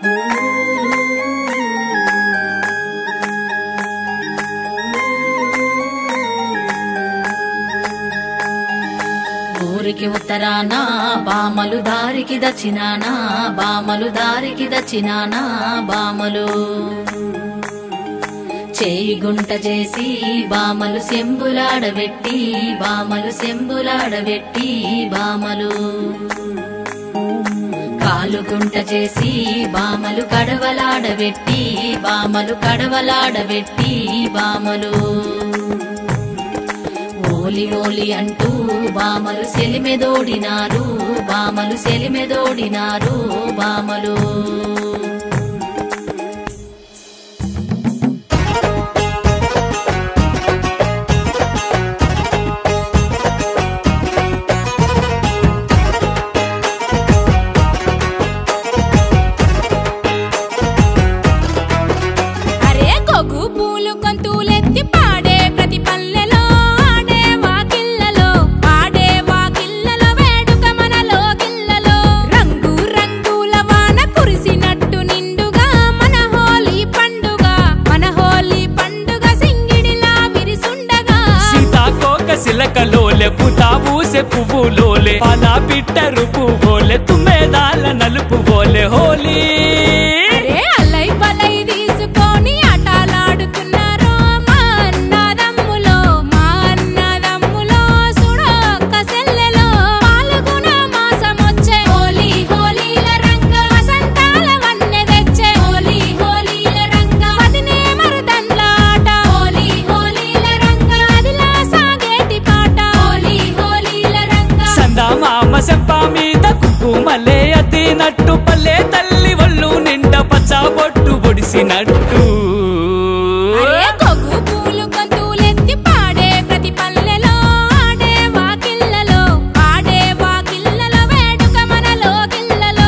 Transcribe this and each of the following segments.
ఊరికి ఉత్తరాన బామలు దారికి దచ్చినానా బామలు దారికి దచ్చినానా బామలు చేయి గుంట చేసి బామలు సెంబులాడబెట్టి బామలు సెంబులాడబెట్టి బామలు కాలు గుంట చేసి బామలు కడవలాడబెట్టి బామలు కడవలాడబెట్టి బామలు ఓలి ఓలి అంటూ బామలు సెలిమెదోడినారు బామలు సెలిమెదోడినారు బామలు అరే గొగు పూలు కొంతులెత్తి పాడే ప్రతి పల్లెలో ఆడే వాకిళ్ళలో ఆడే వాకిళ్ళలో వేడుక మనలో గిల్లలో రంగు రంగుల వాన కురిసినట్టు నిండుగా మన హోలీ పండుగ మన హోలీ పండుగ సింగిడిలా విరిసుండగా సీతాకోక సిలకలోలే పుతాబూసె పువ్వులోలే పాలా పిట్టరు పువ్వులే తుమ్మెదాల నలుపు ఓలే హోలీ అరే అల్లై బలై తీసుకొని ఆటలాడుతున్నారో మా అన్నదమ్ములో మా అన్నదమ్ములో సుడొక్క సెల్లెలో పాల్గొన మాసమొచ్చే హోలీ హోలీల రంగ వసంతాల వన్నె తెచ్చే హోలీ హోలీల రంగ వదినే మరుదండ్ల ఆట హోలీ హోలీల రంగ అదిలా సాగేటి పాట హోలీ హోలీల రంగ సందా మామ సెంప మీద కుంకుమలే అతినట్టు పల్లె తల్లి ఒళ్ళు నిండా పచ్చ బొట్టు పొడిసినట్టు అరే గొగ్గు పూలు గొంతులెత్తి పాడే ప్రతి పల్లెలో ఆడే వాకిళ్ళలో ఆడే వాకిళ్ళలో వేడుక మనలో గిల్లలో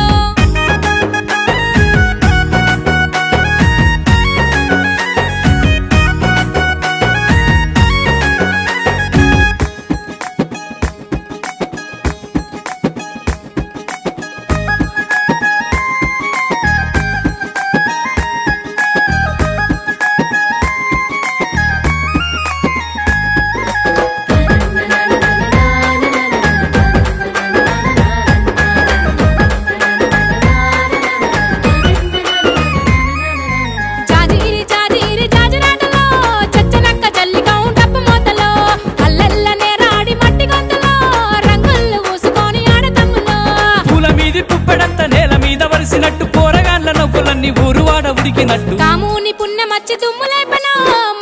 జాజిగిరి జాజిగిరి జాజిరాటలో చచ్చనక్క జల్లికం డప్పు మోతలో అల్లల్లనే రాడి మట్టి గొంతులో రంగులు పూసుకొని ఆడతమ్ములో పూల మీది పుప్పెడంత నేల మీద వరిసినట్టు పోరగాళ్ళ నవ్వులన్నీ ఊరువాడ ఉడికినట్టు కాముని పుణ్యమచ్చి తుమ్ములేపనో